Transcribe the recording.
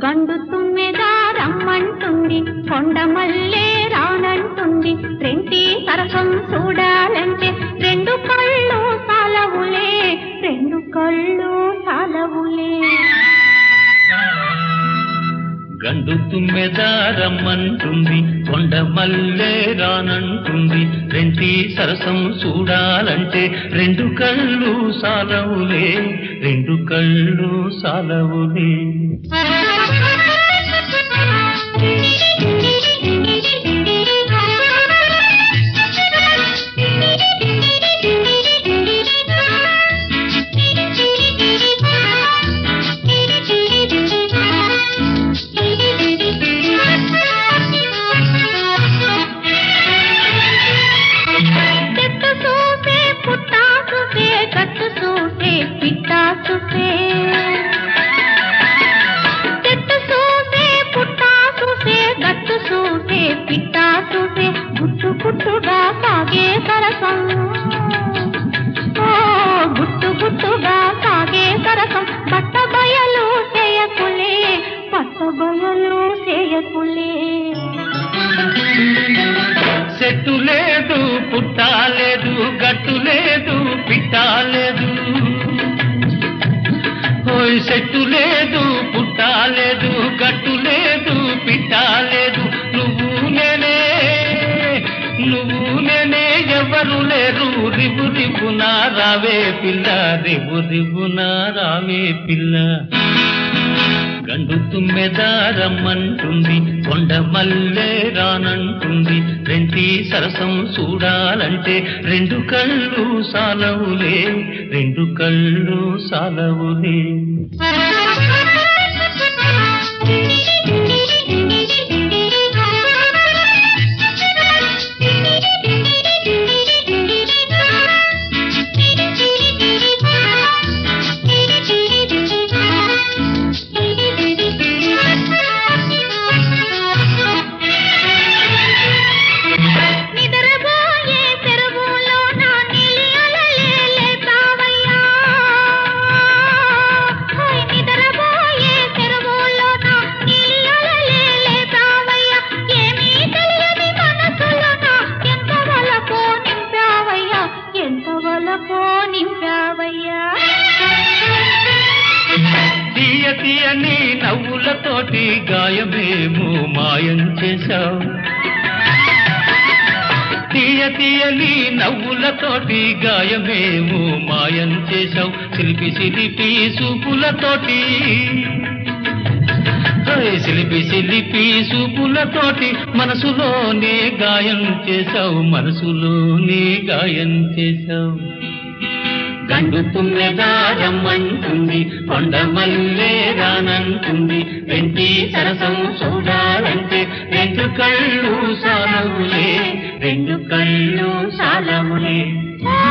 గండు తుమ్మెద రమ్మంటుంది కొండమల్లే రానంటుంది రెంటి సరసం చూడాలంటే రెండు కళ్ళు సాలవులే రెండు కళ్ళు సాలవులే గండు తుమ్మెద రమ్మంటుంది కొండ మల్లె రానంటుంది రెంటి సరసం చూడాలంటే రెండు కళ్ళు సాలవులే రెండు కళ్ళు సాలవులే చెట్టు చూసే పుట్టా చూసే గట్టు చూసే పిట్టా చూసే చెట్టు చూసే పుట్టా చూసే గట్టు చూసే పిట్టా చూసే గుట్టు గుట్టుగా సాగే సరసం ఓ గుట్టు గుట్టుగా సాగే సరసం పట్ట బయలు చేయకులే పట్ట బయలు చేయకులే చెట్టు లేదు పుట్ట లేదు గట్టు లేదు పిట్ట లేదు ఓయ్ చెట్టు లేదు పుట్ట లేదు గట్టు లేదు పిట్ట లేదు నువ్వు నేనే నువ్వు నేనే ఎవరు లేరు రిబు రిబునా రావే పిల్ల రిబు రిబునా రావే పిల్ల గండు తుమ్మెద రమ్మంటుంది కొండ మల్లె రానంటుంది రెంటి సరసం చూడాలంటే రెండు కళ్ళు సాలవులే రెండు కళ్ళు సాలవులే నిద్రపోయే చెరువులో నా నీలి అలలే లేతావయ్యా. ఓయ్ నిద్రపోయే చెరువులో నా నీలి అలలే లేతావయ్యా. ఏమీ తెలియని మనసులో నా ఎంత వలకో నింపావయ్యా, ఎంత వలకో నింపావయ్యా. తీయ తీయని నవ్వులతోటి గాయమేమో మాయం చేశావు తీయ తీయని నవ్వులతోటి గాయమేమో మాయం చేశావు శిల్పి శిల్పి సూపులతోటి ఓయ్ శిల్పి శిల్పి సూపులతోటి మనసులోనే గాయం చేశావు మనసులోనే గాయం చేశావు గండు తుమ్మెదారమ్మంటుంది కొండ మల్లె రానంటుంది వెంటి సరసం చూడాలంటే రెండు కళ్ళు సాలవులే రెండు కళ్ళు సాలవులే ఓ